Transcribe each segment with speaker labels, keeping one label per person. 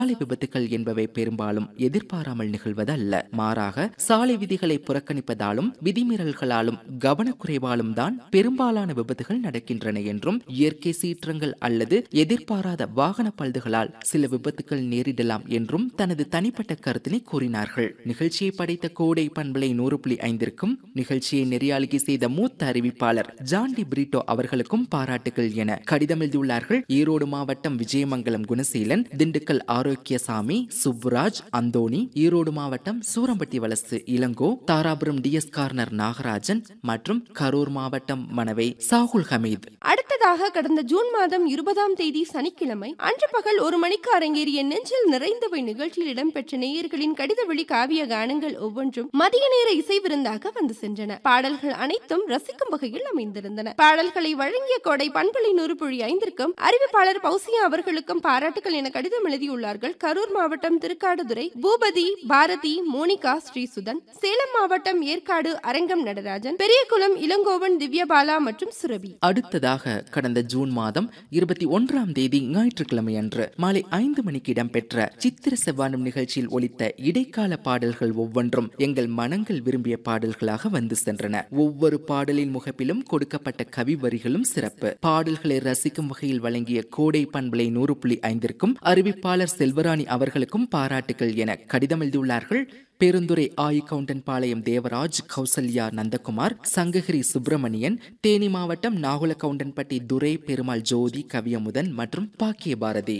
Speaker 1: சாலை விபத்துகள் என்பவை பெரும்பாலும் எதிர்பாராமல் நிகழ்வதல்ல மாறாக சாலை விதிகளை புறக்கணிப்பதாலும் விதிமீறல்களாலும் கவனக்குறைவாலும் தான் பெரும்பாலான விபத்துகள் நடக்கின்றன என்றும் இயற்கை சீற்றங்கள் அல்லது எதிர்பாராத வாகன பழுதுகளால் சில விபத்துகள் நேரிடலாம் என்றும் தனது தனிப்பட்ட கருத்தினை கூறினார்கள் நிகழ்ச்சியை படைத்த கோடை பண்பலை நூறு புள்ளி ஐந்திற்கும் நிகழ்ச்சியை நெறியாளுகை செய்த மூத்த அறிவிப்பாளர் ஜான்டி பிரிட்டோ அவர்களுக்கும் பாராட்டுகள் என கடிதம் எழுதியுள்ளார்கள் ஈரோடு மாவட்டம் விஜயமங்கலம் குணசீலன் திண்டுக்கல் ஆரோக்கியசாமி சுப்ராஜ் அந்தோணி ஈரோடு மாவட்டம் சூரம்பட்டி வலசு இளங்கோ தாராபுரம் டிஎஸ் கார்னர் நாகராஜன் மற்றும் கரூர் மாவட்டம் மனவை சாகுல் ஹமீத்
Speaker 2: அடுத்ததாக கடந்த ஜூன் மாதம் இருபதாம் தேதி சனிக்கிழமை அன்று பகல் ஒரு மணிக்கு அரங்கேறிய நெஞ்சில் நிறைந்தவை நிகழ்ச்சியில் இடம்பெற்ற நேயர்களின் கடித வெளி காவிய கானங்கள் ஒவ்வொன்றும் மதிய நேர இசை விருந்தாக வந்து சென்றன பாடல்கள் அனைத்தும் ரசிக்கும் வகையில் அமைந்திருந்தன பாடல்களை வழங்கிய கோடை பண்பலை நூறு புள்ளி ஐந்திற்கும் அறிவிப்பாளர் பௌசியா அவர்களுக்கும் பாராட்டுகள் என கடிதம் எழுதியுள்ளார்கள் கரூர் மாவட்டம் திருக்காடுதுறை பூபதி பாரதி மோனிகா ஸ்ரீசுதன் சேலம் மாவட்டம் ஏற்காடு அரங்கம் நடராஜன் பெரியகுளம் இளங்கோவன் திவ்யபாலா மற்றும் சுரபி
Speaker 1: அடுத்ததாக கடந்த ஜூன் மாதம் இருபத்தி ஒன்றாம் தேதி ஞாயிற்றுக்கிழமை அன்று மாலை ஐந்து மணிக்கு இடம்பெற்ற சித்திர செவ்வானம் நிகழ்ச்சியில் ஒலித்த இடைக்கால பாடல்கள் ஒவ்வொன்றும் எங்கள் மனங்கள் விரும்பிய பாடல்களாக வந்து சென்றன ஒவ்வொரு பாடலின் முகப்பிலும் கொடுக்கப்பட்ட கவி வரிகளும் சிறப்பு பாடல்களை ரசிக்கும் வகையில் வழங்கிய கோடை பண்பலை நூறு புள்ளி ஐந்திற்கும் அறிவிப்பாளர் செல்வராணி அவர்களுக்கும் பாராட்டுகள் என கடிதம் எழுதியுள்ளார்கள் பெருந்துறை ஆயி கவுண்டன் பாளையம் தேவராஜ் கௌசல்யா நந்தகுமார் சங்ககிரி சுப்பிரமணியன் தேனி மாவட்டம் நாகுல கவுண்டன்பட்டி துரை பெருமாள் ஜோதி கவியமுதன் மற்றும் பாக்கிய பாரதி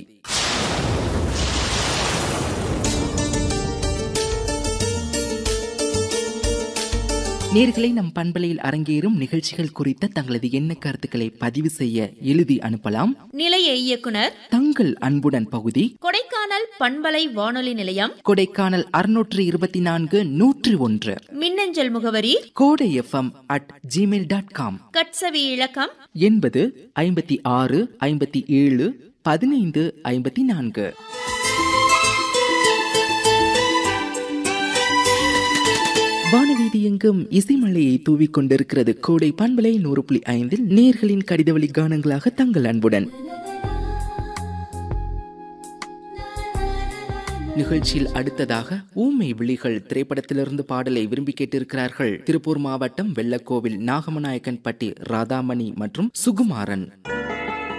Speaker 1: நேர்களை நம் பண்பலையில் அரங்கேறும் நிகழ்ச்சிகள் குறித்த தங்களது எண்ண கருத்துக்களை பதிவு செய்ய எழுதி அனுப்பலாம்
Speaker 3: நிலைய இயக்குனர்
Speaker 1: தங்கள் அன்புடன் பகுதி
Speaker 3: கொடைக்கானல் பண்பலை வானொலி நிலையம்
Speaker 1: கொடைக்கானல் அறுநூற்று இருபத்தி நான்கு நூற்றி ஒன்று
Speaker 3: மின்னஞ்சல் முகவரி
Speaker 1: Kodai FM at Gmail dot com
Speaker 3: கட்சவி இலக்கம்
Speaker 1: எண்பது ஐம்பத்தி ஆறு ஐம்பத்தி ஏழு பதினைந்து ஐம்பத்தி நான்கு வானவீதி எங்கும் இசைமலையை தூவிக் கொண்டிருக்கிறது கோடை பண்பலை நூறு புள்ளி ஐந்தில் நேர்களின் கடிதவழி கானங்களாக தங்கள் அன்புடன் நிகழ்ச்சியில் அடுத்ததாக ஊமை விழிகள் திரைப்படத்திலிருந்து பாடலை விரும்பி கேட்டிருக்கிறார்கள் திருப்பூர் மாவட்டம் வெள்ளக்கோவில் நாகமநாயக்கன்பட்டி ராதாமணி மற்றும் சுகுமாரன்